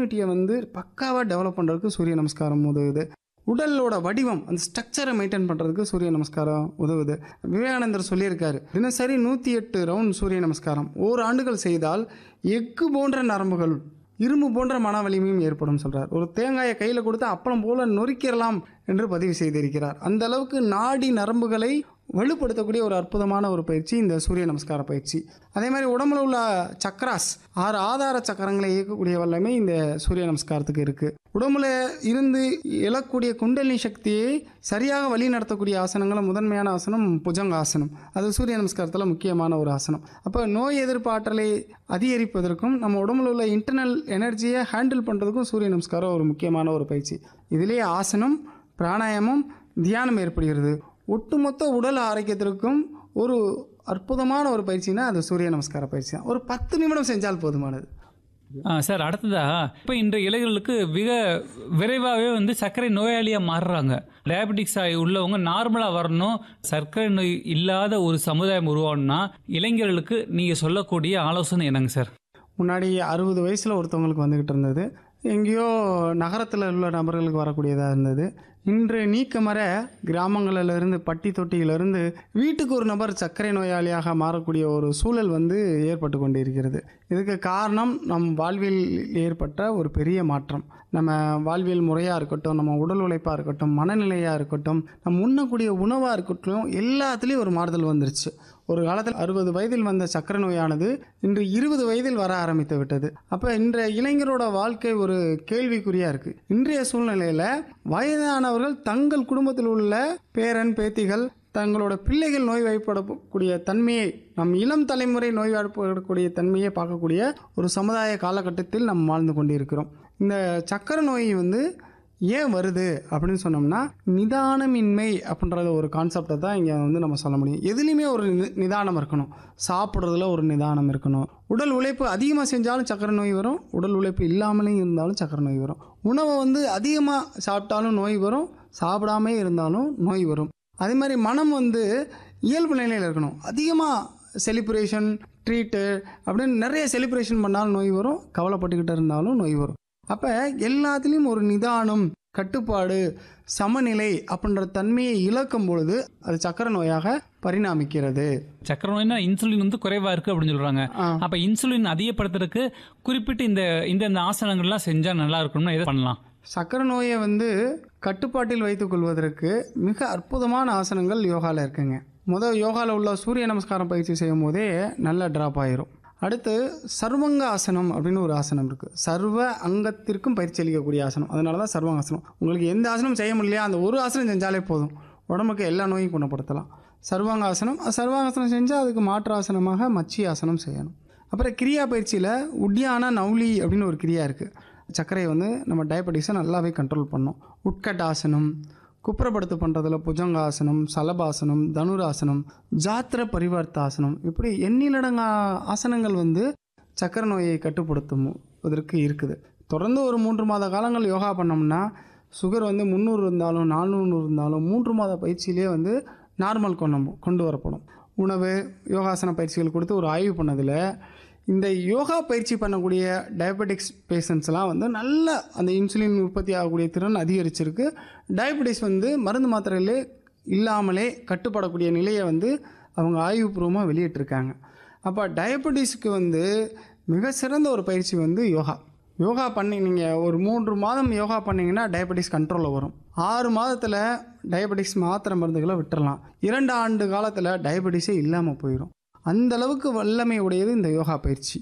இம்யூனிட்டியை வந்து பக்காவாக டெவலப் பண்ணுறதுக்கு சூரிய நமஸ்காரம் உதவுது உடலோட வடிவம் அந்த ஸ்ட்ரக்சரை மெயின்டைன் பண்ணுறதுக்கு சூரிய நமஸ்காரம் உதவுது விவேகானந்தர் சொல்லியிருக்காரு தினசரி நூற்றி எட்டு ரவுண்ட் சூரிய நமஸ்காரம் ஓர் ஆண்டுகள் செய்தால் எஃகு போன்ற நரம்புகள் இரும்பு போன்ற மன வலிமையும் ஏற்படும் சொல்றார் ஒரு தேங்காயை கையில் கொடுத்து அப்பளம் போல நொறுக்கிடலாம் என்று பதிவு செய்திருக்கிறார் அந்த அளவுக்கு நாடி நரம்புகளை வலுப்படுத்தக்கூடிய ஒரு அற்புதமான ஒரு பயிற்சி இந்த சூரிய நமஸ்கார பயிற்சி அதே மாதிரி உடம்புல உள்ள சக்கராஸ் ஆறு ஆதார சக்கரங்களை இயக்கக்கூடிய வல்லமை இந்த சூரிய நமஸ்காரத்துக்கு இருக்கு உடம்புல இருந்து எழக்கூடிய குண்டலினி சக்தியை சரியாக வழி நடத்தக்கூடிய ஆசனங்களும் முதன்மையான ஆசனம் புஜங்க ஆசனம் அது சூரிய நமஸ்காரத்தில் முக்கியமான ஒரு ஆசனம் அப்போ நோய் எதிர்ப்பு ஆற்றலை அதிகரிப்பதற்கும் நம்ம உடம்புல உள்ள இன்டர்னல் எனர்ஜியை ஹேண்டில் பண்ணுறதுக்கும் சூரிய நமஸ்காரம் ஒரு முக்கியமான ஒரு பயிற்சி இதிலேயே ஆசனம் பிராணாயாமம் தியானம் ஏற்படுகிறது ஒட்டுமொத்த உடல் ஆரோக்கியத்திற்கும் ஒரு அற்புதமான ஒரு பயிற்சினா அது சூரிய நமஸ்கார பயிற்சி தான் ஒரு பத்து நிமிடம் செஞ்சால் போதுமானது ஆ, சார் அடுத்ததா இப்போ இன்றைய இளைஞர்களுக்கு மிக விரைவாகவே வந்து சர்க்கரை நோயாளியாக மாறுறாங்க டயபெட்டிக்ஸ் ஆகி உள்ளவங்க நார்மலாக வரணும் சர்க்கரை நோய் இல்லாத ஒரு சமுதாயம் உருவாகணும்னா இளைஞர்களுக்கு நீங்கள் சொல்லக்கூடிய ஆலோசனை என்னங்க சார் முன்னாடி அறுபது வயசில் ஒருத்தவங்களுக்கு வந்துக்கிட்டு இருந்தது எங்கேயோ நகரத்தில் உள்ள நபர்களுக்கு வரக்கூடியதாக இருந்தது இன்று நீக்கமர கிராமங்களிலிருந்து பட்டி தொட்டியிலிருந்து வீட்டுக்கு ஒரு நபர் சர்க்கரை நோயாளியாக மாறக்கூடிய ஒரு சூழல் வந்து ஏற்பட்டு கொண்டிருக்கிறது இதுக்கு காரணம் நம் வாழ்வில் ஏற்பட்ட ஒரு பெரிய மாற்றம் நம்ம வாழ்வியல் முறையாக இருக்கட்டும் நம்ம உடல் உழைப்பாக இருக்கட்டும் மனநிலையாக இருக்கட்டும் நம்ம உண்ணக்கூடிய உணவாக இருக்கட்டும் எல்லாத்துலேயும் ஒரு மாறுதல் வந்துருச்சு ஒரு காலத்தில் அறுபது வயதில் வந்த சக்கரை நோயானது இன்று இருபது வயதில் வர ஆரம்பித்து விட்டது அப்போ இன்றைய இளைஞரோட வாழ்க்கை ஒரு கேள்விக்குறியாக இருக்குது இன்றைய சூழ்நிலையில் வயதானவர்கள் தங்கள் குடும்பத்தில் உள்ள பேரன் பேத்திகள் தங்களோட பிள்ளைகள் நோய்வாய்ப்படக்கூடிய தன்மையை நம் இளம் தலைமுறை நோய்வாய்ப்படக்கூடிய தன்மையை பார்க்கக்கூடிய ஒரு சமுதாய காலகட்டத்தில் நாம் வாழ்ந்து கொண்டிருக்கிறோம் இந்த சக்கரை நோய் வந்து ஏன் வருது அப்படின்னு சொன்னோம்னா நிதானமின்மை அப்படின்றத ஒரு கான்செப்டை தான் இங்கே வந்து நம்ம சொல்ல முடியும் எதுலேயுமே ஒரு நி- நிதானம் இருக்கணும் சாப்பிட்றதுல ஒரு நிதானம் இருக்கணும் உடல் உழைப்பு அதிகமாக செஞ்சாலும் சக்கரை நோய் வரும் உடல் உழைப்பு இல்லாமலே இருந்தாலும் சக்கரை நோய் வரும் உணவை வந்து அதிகமாக சாப்பிட்டாலும் நோய் வரும் சாப்பிடாமே இருந்தாலும் நோய் வரும் அதே மாதிரி மனம் வந்து இயல்பு நிலையில் இருக்கணும் அதிகமாக செலிப்ரேஷன் ட்ரீட்டு அப்படின்னு நிறைய செலிப்ரேஷன் பண்ணாலும் நோய் வரும் கவலைப்பட்டுக்கிட்டு இருந்தாலும் நோய் வரும் அப்போ எல்லாத்துலேயும் ஒரு நிதானம் கட்டுப்பாடு சமநிலை அப்படின்ற தன்மையை இழக்கும் பொழுது அது சக்கரை நோயாக பரிணாமிக்கிறது சக்கரை நோய்னா இன்சுலின் வந்து குறைவாக இருக்குது அப்படின்னு சொல்கிறாங்க ஆ. அப்போ இன்சுலின் அதிகப்படுத்துறதுக்கு குறிப்பிட்டு இந்த இந்த இந்த ஆசனங்கள்லாம் செஞ்சால் நல்லா இருக்கும்னா எதை பண்ணலாம் சக்கரை நோயை வந்து கட்டுப்பாட்டில் வைத்துக் கொள்வதற்கு மிக அற்புதமான ஆசனங்கள் யோகாவில் இருக்குங்க முதல் யோகாவில் உள்ள சூரிய நமஸ்காரம் பயிற்சி செய்யும் போதே நல்ல ட்ராப் ஆயிரும் அடுத்து சர்வங்க ஆசனம் அப்படின்னு ஒரு ஆசனம் இருக்குது சர்வ அங்கத்திற்கும் பயிற்சி அளிக்கக்கூடிய ஆசனம் அதனால தான் சர்வங்க ஆசனம் உங்களுக்கு எந்த ஆசனம் செய்ய முடியலையா அந்த ஒரு ஆசனம் செஞ்சாலே போதும் உடம்புக்கு எல்லா நோயும் குணப்படுத்தலாம் சர்வாங்க ஆசனம் சர்வாங்காசனம் செஞ்சால் அதுக்கு மாற்று ஆசனமாக மச்சி ஆசனம் செய்யணும் அப்புறம் கிரியா பயிற்சியில் உட்டியானா நவுலி அப்படின்னு ஒரு கிரியா இருக்குது சர்க்கரையை வந்து நம்ம டயபெட்டிக்ஸை நல்லாவே கண்ட்ரோல் பண்ணோம் உட்கட்டாசனம் குப்புறப்படுத்து பண்ணுறதுல புஜங்காசனம் சலபாசனம் தனுராசனம் ஜாத்திர பரிவர்த்தாசனம் இப்படி எண்ணிலடங்கா ஆசனங்கள் வந்து சக்கரை நோயை கட்டுப்படுத்துவதற்கு இருக்குது தொடர்ந்து ஒரு மூன்று மாத காலங்கள் யோகா பண்ணோம்னா சுகர் வந்து முந்நூறு இருந்தாலும் நானூறு இருந்தாலும் மூன்று மாத பயிற்சியிலே வந்து நார்மல் கொண்டு கொண்டு வரப்படும் உணவு யோகாசன பயிற்சிகள் கொடுத்து ஒரு ஆய்வு பண்ணதில் இந்த யோகா பயிற்சி பண்ணக்கூடிய டயபெட்டிக்ஸ் பேஷண்ட்ஸ்லாம் வந்து நல்ல அந்த இன்சுலின் உற்பத்தி ஆகக்கூடிய திறன் அதிகரிச்சிருக்கு டயபெட்டிஸ் வந்து மருந்து மாத்திரையிலே இல்லாமலே கட்டுப்படக்கூடிய நிலையை வந்து அவங்க ஆய்வுபூர்வமாக வெளியிட்டிருக்காங்க அப்போ டயபெட்டிஸ்க்கு வந்து மிக சிறந்த ஒரு பயிற்சி வந்து யோகா யோகா பண்ணி நீங்கள் ஒரு மூன்று மாதம் யோகா பண்ணீங்கன்னா டயபெட்டிஸ் கண்ட்ரோலில் வரும் ஆறு மாதத்தில் டயபெட்டிஸ் மாத்திரை மருந்துகளை விட்டுறலாம் இரண்டு ஆண்டு காலத்தில் டயபெட்டிஸே இல்லாமல் போயிடும் அந்த அளவுக்கு வல்லமை உடையது இந்த யோகா பயிற்சி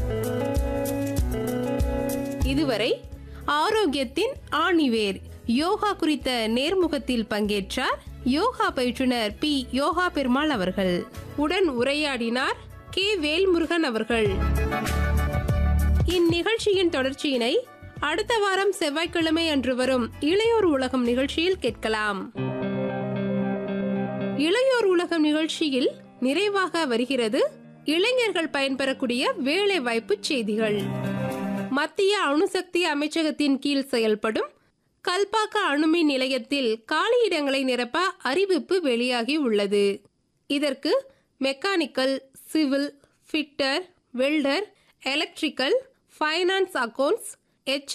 இதுவரை ஆரோக்கியத்தின் ஆணிவேர் யோகா குறித்த நேர்முகத்தில் பங்கேற்றார் யோகா பயிற்றுனர் பி யோகா பெருமாள் அவர்கள் உடன் உரையாடினார் கே வேல்முருகன் அவர்கள் இந்நிகழ்ச்சியின் தொடர்ச்சியினை அடுத்த வாரம் செவ்வாய்க்கிழமை அன்று வரும் இளையோர் உலகம் நிகழ்ச்சியில் கேட்கலாம் இளையோர் உலகம் நிகழ்ச்சியில் நிறைவாக வருகிறது இளைஞர்கள் பயன்பெறக்கூடிய வேலை வாய்ப்பு செய்திகள் மத்திய அணுசக்தி அமைச்சகத்தின் கீழ் செயல்படும் கல்பாக்க அணுமின் நிலையத்தில் காலியிடங்களை நிரப்ப அறிவிப்பு வெளியாகி உள்ளது இதற்கு mechanical civil fitter welder electrical finance accounts H